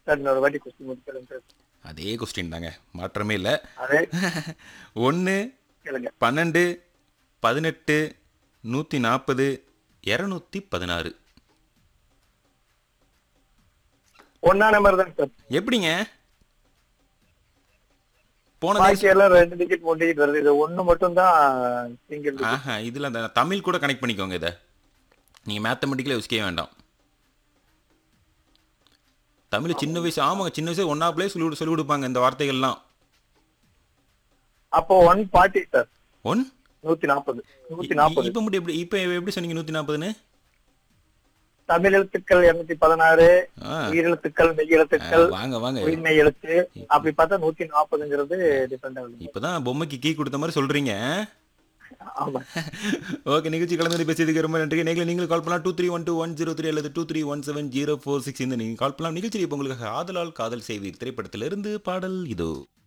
sir இன்னொரு வாட்டி question முடிக்கிறேன் சார் அதே கொஸ்டின் தாங்க மாற்றமே இல்லை அதே ஒன்று கேளுங்க பன்னெண்டு பதினெட்டு நூற்றி நாற்பது இரநூத்தி பதினாறு ஒன்னா நம்பர் தான் சார் எப்படிங்க போன பாக்கி எல்லாம் ரெண்டு டிஜிட் மூணு டிஜிட் வருது இது ஒண்ணு மட்டும் தான் சிங்கிள் ஆஹா இதில் அந்த தமிழ் கூட கனெக்ட் பண்ணிக்கோங்க இதை நீங்கள் மேத்தமெட்டிக்கலாக யோசிக்கவே வேண்டாம் தமிழ் சின்ன வயசு ஆமாங்க சின்ன வயசு ஒன்றா பிளே சொல்லி கொடு- சொல்லி கொடுப்பாங்க இந்த வார்த்தைகள்லாம் அப்போ ஒன் ஃபார்ட்டி சார் ஒன் நூத்தி நாற்பது நூத்தி நாற்பது இப்போ மட்டும் எப்படி இப்போ எப்படி சொன்னீங்க நூற்றி நாற்பதுன்னு தமிழ் எழுத்துக்கள் இருநூத்தி பதினாறு ஆ உயிரெழுத்துக்கள் மெய் எழுத்துக்கள் வாங்க வாங்க உயிர்மை எழுத்து அப்படி பார்த்தா நூத்தி நாற்பதுங்கிறது டிஃபரெண்ட் ஆகுது இப்பதான் பொம்மைக்கு கீ கொடுத்த மாதிரி சொல்றீங்க ஆமா ஓகே நிகழ்ச்சி கலந்து பேசியதுக்கு ரொம்ப நன்றி நீங்களும் நீங்களும் கால் பண்ணலாம் two three one two one zero three அல்லது two three one seven zero four six இந்த நீங்கள் கால் பண்ணலாம் நிகழ்ச்சி இப்போ உங்களுக்கு ஆதலால் காதல் செய்வீர் திரைப்படத்திலிருந்து பாடல் இதோ